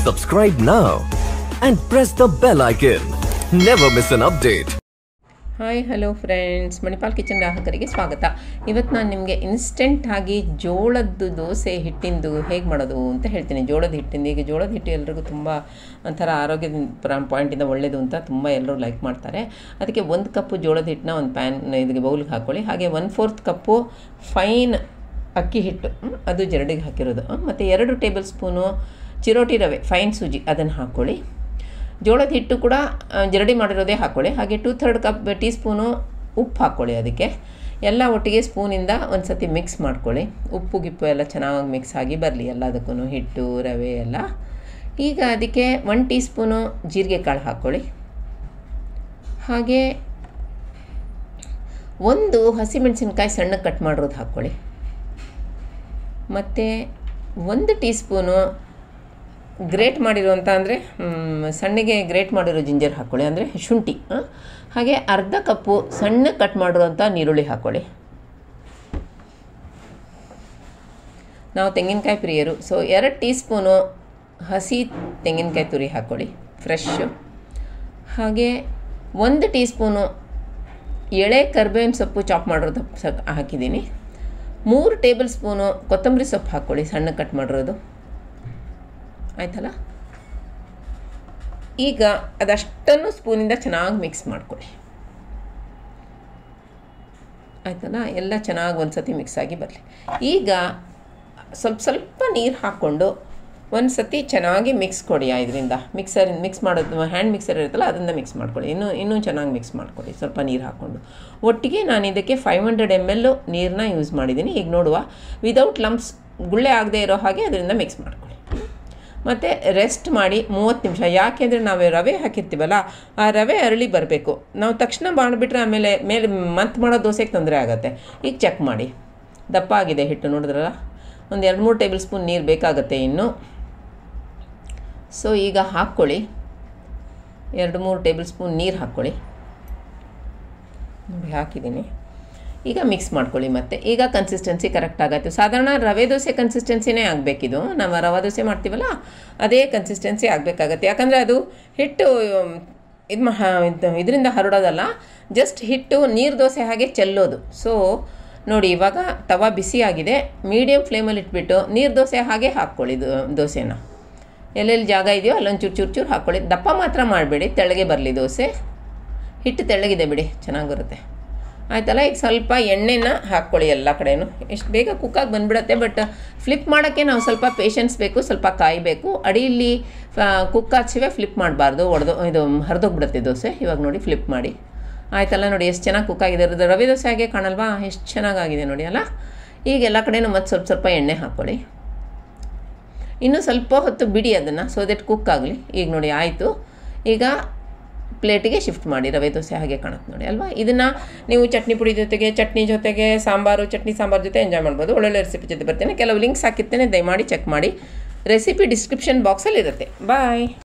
Subscribe now and press the bell icon. Never miss an update. Hi hello friends Manipal kitchen ಗ್ರಾಹಕರಿಗೆ ಸ್ವಾಗತ ಇವತ್ತು ನಾನು ನಿಮಗೆ ಇನ್ಸ್ಟೆಂಟ್ ಆಗಿ ಜೋಳದ್ದು ದೋಸೆ ಹಿಟ್ಟಿಂದು ಹೇಗೆ ಮಾಡೋದು ಅಂತ ಹೇಳ್ತೀನಿ ಜೋಳದ ಹಿಟ್ಟಿಂದ ಈಗ ಜೋಳದ ಹಿಟ್ಟು ಎಲ್ರಿಗೂ ತುಂಬ ಒಂಥರ ಆರೋಗ್ಯದ ಪಾಯಿಂಟಿಂದ ಒಳ್ಳೆಯದು ಅಂತ ತುಂಬ ಎಲ್ಲರೂ ಲೈಕ್ ಮಾಡ್ತಾರೆ ಅದಕ್ಕೆ ಒಂದು ಕಪ್ಪು ಜೋಳದ ಹಿಟ್ಟನ್ನ ಒಂದು ಪ್ಯಾನ್ ಇದಕ್ಕೆ ಬೌಲ್ಗೆ ಹಾಕ್ಕೊಳ್ಳಿ ಹಾಗೆ ಒನ್ ಫೋರ್ತ್ ಕಪ್ಪು ಫೈನ್ ಅಕ್ಕಿ ಹಿಟ್ಟು ಹ್ಮ್, ಅದು ಜರಡಿಗೆ ಹಾಕಿರೋದು ಮತ್ತು ಎರಡು ಟೇಬಲ್ ಸ್ಪೂನು ಚಿರೋಟಿ ರವೆ ಫೈನ್ ಸೂಜಿ ಅದನ್ನು ಹಾಕ್ಕೊಳ್ಳಿ ಜೋಳದ ಹಿಟ್ಟು ಕೂಡ ಆ, ಜರಡಿ ಮಾಡಿರೋದೇ ಹಾಕ್ಕೊಳ್ಳಿ ಹಾಗೆ two third cup teaspoon ಉಪ್ಪು ಹಾಕ್ಕೊಳ್ಳಿ ಅದಕ್ಕೆ ಎಲ್ಲ ಒಟ್ಟಿಗೆ ಸ್ಪೂನಿಂದ ಒಂದು ಸತಿ ಮಿಕ್ಸ್ ಮಾಡ್ಕೊಳ್ಳಿ ಉಪ್ಪು ಗಿಪ್ಪು ಎಲ್ಲ ಚೆನ್ನಾಗಿ ಮಿಕ್ಸ್ ಆಗಿ ಬರಲಿ ಎಲ್ಲದಕ್ಕೂ ಹಿಟ್ಟು ರವೆ ಎಲ್ಲ ಈಗ ಅದಕ್ಕೆ ಒನ್ ಟೀ ಸ್ಪೂನು ಜೀರಿಗೆ ಕಾಳು ಹಾಕ್ಕೊಳ್ಳಿ ಹಾಗೆ ಒಂದು ಹಸಿಮೆಣಸಿನ್ಕಾಯಿ ಸಣ್ಣಗೆ ಕಟ್ ಮಾಡಿರೋದು ಹಾಕ್ಕೊಳ್ಳಿ ಮತ್ತು ಒಂದು ಟೀ ಸ್ಪೂನು ಗ್ರೇಟ್ ಮಾಡಿರುವಂಥ ಅಂದರೆ ಸಣ್ಣಗೆ ಗ್ರೇಟ್ ಮಾಡಿರೋ ಜಿಂಜರ್ ಹಾಕ್ಕೊಳ್ಳಿ ಅಂದರೆ ಶುಂಠಿ ಆ? ಹಾಗೆ ಅರ್ಧ ಕಪ್ಪು ಸಣ್ಣ ಕಟ್ ಮಾಡಿರುವಂಥ ನೀರುಳ್ಳಿ ಹಾಕ್ಕೊಳ್ಳಿ ನಾವು ತೆಂಗಿನಕಾಯಿ ಪ್ರಿಯರು ಸೊ ಎರಡು ಟೀ ಸ್ಪೂನು ಹಸಿ ತೆಂಗಿನಕಾಯಿ ತುರಿ ಹಾಕ್ಕೊಳ್ಳಿ ಫ್ರೆಶ್ಶು ಹಾಗೆ ಒಂದು ಟೀ ಸ್ಪೂನು ಎಳೆ ಕರ್ಬೇವಿನ ಸೊಪ್ಪು ಚಾಪ್ ಮಾಡಿರೋದು ಸ ಹಾಕಿದ್ದೀನಿ ಮೂರು ಟೇಬಲ್ ಸ್ಪೂನು ಕೊತ್ತಂಬರಿ ಸೊಪ್ಪು ಹಾಕ್ಕೊಳ್ಳಿ ಸಣ್ಣ ಕಟ್ ಮಾಡಿರೋದು ಆಯ್ತಲ್ಲ ಈಗ ಅದಷ್ಟನ್ನು ಸ್ಪೂನಿಂದ ಚೆನ್ನಾಗಿ ಮಿಕ್ಸ್ ಮಾಡ್ಕೊಳ್ಳಿ ಆಯ್ತಲ್ಲ ಎಲ್ಲ ಚೆನ್ನಾಗಿ ಒಂದು ಸತಿ ಮಿಕ್ಸ್ ಆಗಿ ಬರಲಿ ಈಗ ಸ್ವಲ್ಪ ಸ್ವಲ್ಪ ನೀರು ಹಾಕ್ಕೊಂಡು ಒಂದು ಸತಿ ಚೆನ್ನಾಗಿ ಮಿಕ್ಸ್ ಕೊಡಿ ಇದರಿಂದ ಮಿಕ್ಸರ್ ಮಿಕ್ಸ್ ಮಾಡೋದು ಹ್ಯಾಂಡ್ ಮಿಕ್ಸರ್ ಇರುತ್ತಲ್ಲ ಅದರಿಂದ ಮಿಕ್ಸ್ ಮಾಡ್ಕೊಳ್ಳಿ ಇನ್ನೂ ಇನ್ನೂ ಚೆನ್ನಾಗಿ ಮಿಕ್ಸ್ ಮಾಡ್ಕೊಳ್ಳಿ ಸ್ವಲ್ಪ ನೀರು ಹಾಕ್ಕೊಂಡು ಒಟ್ಟಿಗೆ ನಾನು ಇದಕ್ಕೆ ಫೈವ್ ಹಂಡ್ರೆಡ್ ಎಮ್ ಎಲ್ಲು ನೀರನ್ನ ಯೂಸ್ ಮಾಡಿದ್ದೀನಿ ಈಗ ನೋಡುವ ವಿದೌಟ್ ಲಂಪ್ಸ್ ಗುಳ್ಳೆ ಆಗದೆ ಇರೋ ಹಾಗೆ ಅದರಿಂದ ಮಿಕ್ಸ್ ಮಾಡ್ಕೊಳ್ಳಿ ಮತ್ತು ರೆಸ್ಟ್ ಮಾಡಿ ಮೂವತ್ತು ನಿಮಿಷ ಯಾಕೆಂದರೆ ನಾವು ರವೆ ಹಾಕಿರ್ತೀವಲ್ಲ ಆ ರವೆ ಅರಳಿ ಬರಬೇಕು ನಾವು ತಕ್ಷಣ ಮಾಡಿಬಿಟ್ರೆ ಆಮೇಲೆ ಮೇಲೆ ಮತ್ತೆ ಮಾಡೋ ದೋಸೆಗೆ ತೊಂದರೆ ಆಗುತ್ತೆ ಈಗ ಚೆಕ್ ಮಾಡಿ ದಪ್ಪ ಆಗಿದೆ ಹಿಟ್ಟು ನೋಡಿದ್ರಲ್ಲ ಒಂದು ಎರಡು ಮೂರು ಟೇಬಲ್ ಸ್ಪೂನ್ ನೀರು ಬೇಕಾಗುತ್ತೆ ಇನ್ನು ಸೊ ಈಗ ಹಾಕ್ಕೊಳ್ಳಿ ಎರಡು ಮೂರು ಟೇಬಲ್ ಸ್ಪೂನ್ ನೀರು ಹಾಕ್ಕೊಳ್ಳಿ ನೋಡಿ ಹಾಕಿದ್ದೀನಿ ಈಗ ಮಿಕ್ಸ್ ಮಾಡ್ಕೊಳ್ಳಿ ಮತ್ತೆ ಈಗ ಕನ್ಸಿಸ್ಟೆನ್ಸಿ ಕರೆಕ್ಟ್ ಆಗತ್ತೆ ಸಾಧಾರಣ ರವೆ ದೋಸೆ ಕನ್ಸಿಸ್ಟೆನ್ಸಿನೇ ಆಗಬೇಕಿದು ನಾವು ರವೆ ದೋಸೆ ಮಾಡ್ತೀವಲ್ಲ ಅದೇ ಕನ್ಸಿಸ್ಟೆನ್ಸಿ ಆಗಬೇಕಾಗತ್ತೆ ಯಾಕಂದರೆ ಅದು ಹಿಟ್ಟು ಇದು ಮಾ ಇದರಿಂದ ಹರಡೋದಲ್ಲ ಜಸ್ಟ್ ಹಿಟ್ಟು ನೀರು ದೋಸೆ ಹಾಗೆ ಚೆಲ್ಲೋದು ಸೊ ನೋಡಿ ಇವಾಗ ತವ ಬಿಸಿ ಆಗಿದೆ ಮೀಡಿಯಮ್ ಫ್ಲೇಮಲ್ಲಿ ಇಟ್ಬಿಟ್ಟು ನೀರು ದೋಸೆ ಹಾಗೆ ಹಾಕ್ಕೊಳ್ಳಿ ದೋ- ದೋಸೆನ ಎಲ್ಲೆಲ್ಲಿ ಜಾಗ ಇದೆಯೋ ಅಲ್ಲೊಂದು ಚೂರು ಚೂರು ಚೂರು ಹಾಕ್ಕೊಳ್ಳಿ ದಪ್ಪ ಮಾತ್ರ ಮಾಡಬೇಡಿ ತೆಳ್ಳಗೆ ಬರಲಿ ದೋಸೆ ಹಿಟ್ಟು ತೆಳ್ಳಗಿದೆ ಬಿಡಿ ಚೆನ್ನಾಗಿ ಬರುತ್ತೆ ಆಯ್ತಲ್ಲ ಈಗ ಸ್ವಲ್ಪ ಎಣ್ಣೆನ ಹಾಕ್ಕೊಳ್ಳಿ ಎಲ್ಲ ಕಡೆನೂ ಎಷ್ಟು ಬೇಗ ಕುಕ್ಕಾಗಿ ಬಂದ್ಬಿಡತ್ತೆ ಬಟ್ ಫ್ಲಿಪ್ ಮಾಡೋಕ್ಕೆ ನಾವು ಸ್ವಲ್ಪ ಪೇಷನ್ಸ್ ಬೇಕು ಸ್ವಲ್ಪ ಕಾಯಬೇಕು ಅಡಿಯಲ್ಲಿ ಕುಕ್ ಹಚ್ಚಿವೆ ಫ್ಲಿಪ್ ಮಾಡಬಾರ್ದು ಒಡೆದು ಇದು ಹರಿದೋಗ್ಬಿಡುತ್ತೆ ದೋಸೆ ಇವಾಗ ನೋಡಿ ಫ್ಲಿಪ್ ಮಾಡಿ ಆಯ್ತಲ್ಲ ನೋಡಿ ಎಷ್ಟು ಚೆನ್ನಾಗಿ ಕುಕ್ ಆಗಿದೆ ಅದು ರವೆ ದೋಸೆ ಹಾಗೆ ಕಾಣಲ್ವಾ ಎಷ್ಟು ಚೆನ್ನಾಗಾಗಿದೆ ನೋಡಿ ಅಲ್ಲ ಈಗ ಎಲ್ಲ ಕಡೆನೂ ಮತ್ತೆ ಸ್ವಲ್ಪ ಸ್ವಲ್ಪ ಎಣ್ಣೆ ಹಾಕ್ಕೊಳ್ಳಿ ಇನ್ನೂ ಸ್ವಲ್ಪ ಹೊತ್ತು ಬಿಡಿ ಅದನ್ನು ಸೊ ದಟ್ ಕುಕ್ ಆಗಲಿ ಈಗ ನೋಡಿ ಆಯಿತು ಈಗ ಪ್ಲೇಟಿಗೆ ಶಿಫ್ಟ್ ಮಾಡಿ ರವೆ ದೋಸೆ ಹಾಗೆ ಕಾಣುತ್ತೆ ನೋಡಿ ಅಲ್ವಾ ಇದನ್ನು ನೀವು ಚಟ್ನಿ ಪುಡಿ ಜೊತೆಗೆ ಚಟ್ನಿ ಜೊತೆಗೆ ಸಾಂಬಾರು ಚಟ್ನಿ ಸಾಂಬಾರು ಜೊತೆ ಎಂಜಾಯ್ ಮಾಡ್ಬೋದು ಒಳ್ಳೊಳ್ಳೆ ರೆಸಿಪಿ ಜೊತೆ ಬರ್ತೇನೆ ಕೆಲವು ಲಿಂಕ್ಸ್ ಹಾಕಿರ್ತೇನೆ ದಯಮಾಡಿ ಚೆಕ್ ಮಾಡಿ ರೆಸಿಪಿ ಡಿಸ್ಕ್ರಿಪ್ಷನ್ ಬಾಕ್ಸಲ್ಲಿ ಇರುತ್ತೆ ಬಾಯ್